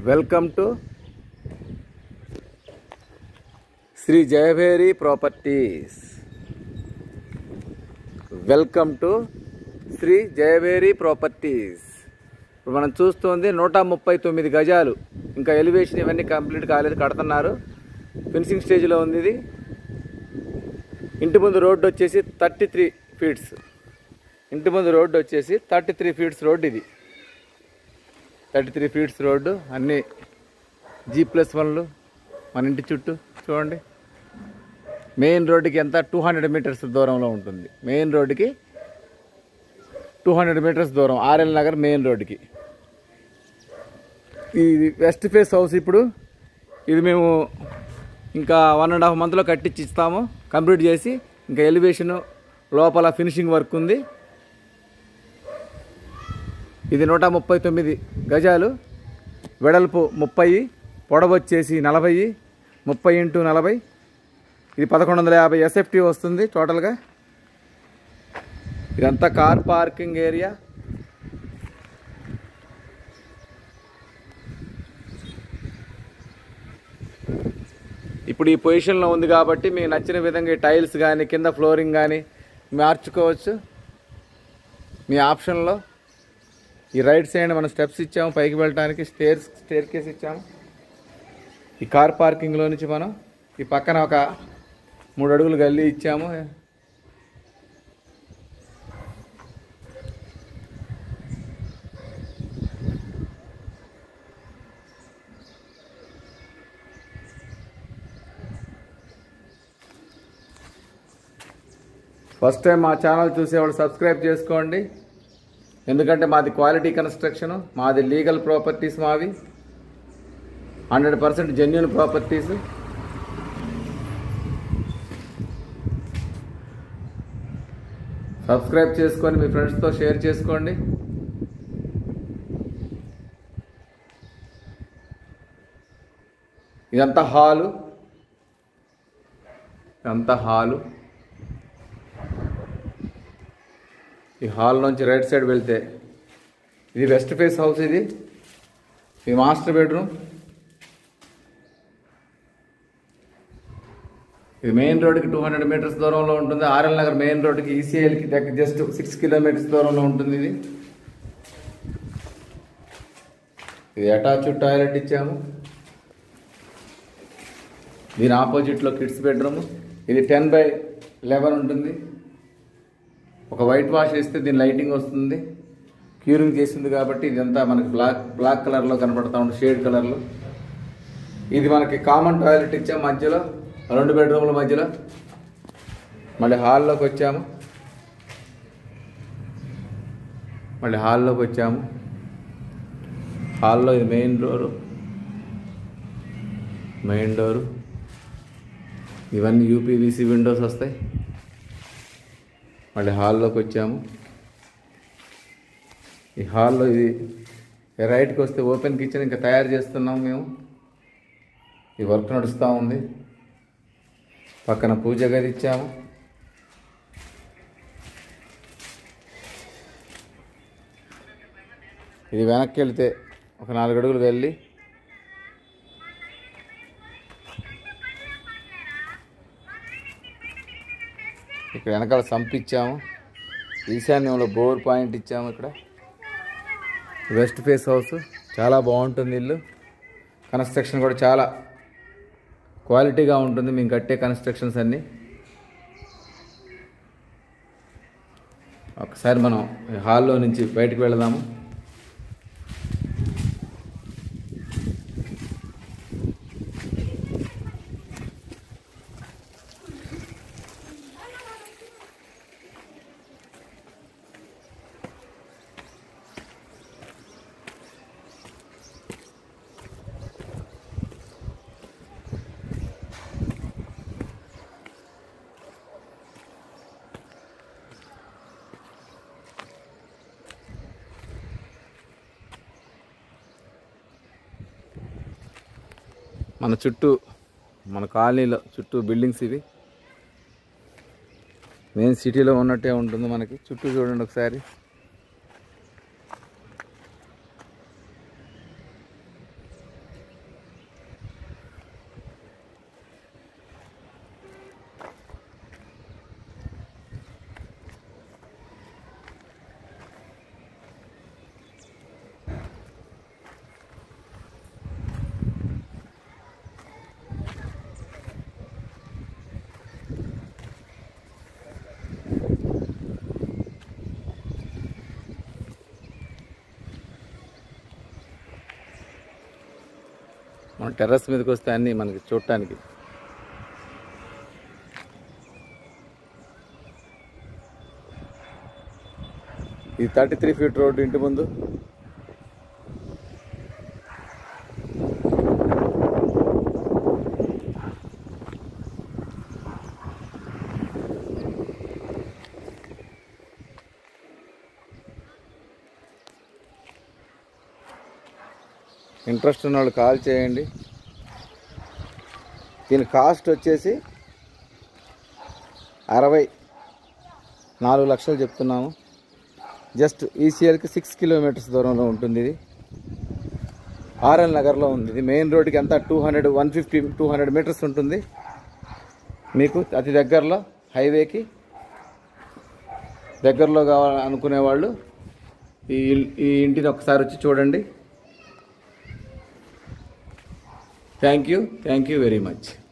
welcome to Sri Jayabheri properties welcome to Sri Jayabheri properties ఇప్పుడు మనం చూస్తుంది నూట ముప్పై తొమ్మిది గజాలు ఇంకా ఎలివేషన్ ఇవన్నీ కంప్లీట్ కాలేదు కడుతున్నారు ఫినిషింగ్ స్టేజ్లో ఉంది ఇది ఇంటి ముందు రోడ్డు వచ్చేసి థర్టీ త్రీ ఫీట్స్ ఇంటి ముందు రోడ్డు వచ్చేసి థర్టీ త్రీ ఫీట్స్ రోడ్డు ఇది థర్టీ త్రీ ఫీట్స్ రోడ్డు అన్నీ జీ ప్లస్ వన్లు మన ఇంటి చుట్టూ చూడండి మెయిన్ రోడ్డుకి ఎంత టూ హండ్రెడ్ మీటర్స్ దూరంలో ఉంటుంది మెయిన్ రోడ్డుకి టూ హండ్రెడ్ మీటర్స్ దూరం ఆర్ఎల్ నగర్ మెయిన్ రోడ్డుకి ఇది వెస్ట్ ఫేస్ హౌస్ ఇప్పుడు ఇది మేము ఇంకా వన్ అండ్ హాఫ్ మంత్లో కట్టించి ఇస్తాము కంప్లీట్ చేసి ఇంకా ఎలివేషన్ లోపల ఫినిషింగ్ వర్క్ ఉంది ఇది నూట ముప్పై తొమ్మిది గజాలు వెడల్పు ముప్పై పొడవు వచ్చేసి నలభై ముప్పై ఇంటూ నలభై ఇది పదకొండు వందల యాభై ఎస్ఎఫ్టీ వస్తుంది టోటల్గా ఇదంతా కార్ పార్కింగ్ ఏరియా ఇప్పుడు ఈ పొజిషన్లో ఉంది కాబట్టి మీకు నచ్చిన విధంగా ఈ టైల్స్ కానీ కింద ఫ్లోరింగ్ కానీ మార్చుకోవచ్చు మీ ఆప్షన్లో ఈ రైట్ సైడ్ మనం స్టెప్స్ ఇచ్చాము పైకి వెళ్ళడానికి స్టేర్ స్టేర్ కేస్ ఇచ్చాము ఈ కార్ పార్కింగ్లో నుంచి మనం ఈ పక్కన ఒక మూడు అడుగులు గల్లీ ఇచ్చాము ఫస్ట్ టైం మా ఛానల్ చూసేవాళ్ళు సబ్స్క్రైబ్ చేసుకోండి ఎందుకంటే మాది క్వాలిటీ కన్స్ట్రక్షన్ మాది లీగల్ ప్రాపర్టీస్ మావి hundred percent genuine properties subscribe చేసుకొని మీ ఫ్రెండ్స్తో షేర్ చేసుకోండి ఇదంతా హాలు ఇదంతా హాలు ఈ హాల్ నుంచి రైట్ సైడ్ వెళ్తే ఇది వెస్ట్ ఫేస్ హౌస్ ఇది ఇది మాస్టర్ బెడ్రూమ్ ఇది మెయిన్ రోడ్కి టూ హండ్రెడ్ మీటర్స్ దూరంలో ఉంటుంది ఆర్ఎల్ నగర్ మెయిన్ రోడ్కి ఈసీఎల్కి దగ్గర జస్ట్ సిక్స్ కిలోమీటర్స్ దూరంలో ఉంటుంది ఇది ఇది అటాచ్డ్ టాయిలెట్ ఇచ్చాము దీని ఆపోజిట్లో కిడ్స్ బెడ్రూమ్ ఇది టెన్ బై లెవెన్ ఉంటుంది ఒక వైట్ వాష్ వేస్తే దీని లైటింగ్ వస్తుంది క్యూరింగ్ చేసింది కాబట్టి ఇదంతా మనకి బ్లాక్ బ్లాక్ కలర్లో కనపడతా ఉంటుంది షేడ్ కలర్లో ఇది మనకి కామన్ టాయిలెట్ ఇచ్చాం మధ్యలో రెండు బెడ్రూమ్ల మధ్యలో మళ్ళీ హాల్లోకి వచ్చాము మళ్ళీ హాల్లోకి వచ్చాము హాల్లో ఇది మెయిన్ డోరు మెయిన్ డోరు ఇవన్నీ యూపీవీసీ విండోస్ వస్తాయి మళ్ళీ హాల్లోకి వచ్చాము ఈ హాల్లో ఇది రైట్కి వస్తే ఓపెన్ కిచెన్ ఇంకా తయారు చేస్తున్నాం మేము ఈ వర్క్ నడుస్తూ ఉంది పక్కన పూజ గది ఇచ్చాము ఇది వెనక్కి వెళ్తే ఒక నాలుగు అడుగులు వెళ్ళి ఇక్కడ వెనకాల సంప్ ఇచ్చాము ఈశాన్యంలో బోర్ పాయింట్ ఇచ్చాము ఇక్కడ వెస్ట్ ఫేస్ హౌస్ చాలా బాగుంటుంది ఇల్లు కన్స్ట్రక్షన్ కూడా చాలా క్వాలిటీగా ఉంటుంది మేము కట్టే కన్స్ట్రక్షన్స్ అన్నీ ఒకసారి మనం ఈ హాల్లో నుంచి బయటకు వెళదాము మన చుట్టూ మన కాలనీలో చుట్టూ బిల్డింగ్స్ ఇవి మెయిన్ సిటీలో ఉన్నట్టే ఉంటుంది మనకి చుట్టూ చూడండి ఒకసారి మన టెర్రస్ మీదకి వస్తే అన్నీ మనకి చూడటానికి ఇది థర్టీ త్రీ ఫీట్ రోడ్డు ఇంటి ముందు ఇంట్రెస్ట్ ఉన్న వాళ్ళు కాల్ చేయండి దీని కాస్ట్ వచ్చేసి అరవై నాలుగు లక్షలు చెప్తున్నాము జస్ట్ ఈసీఎల్కి సిక్స్ కిలోమీటర్స్ దూరంలో ఉంటుంది ఇది ఆర్ఎల్ నగర్లో ఉంది ఇది మెయిన్ రోడ్కి అంతా two hundred one fifty two hundred meters ఉంటుంది మీకు అతి దగ్గరలో హైవేకి దగ్గరలో కావాలి అనుకునే వాళ్ళు ఈ ఈ ఇంటిని ఒకసారి వచ్చి చూడండి thank you thank you very much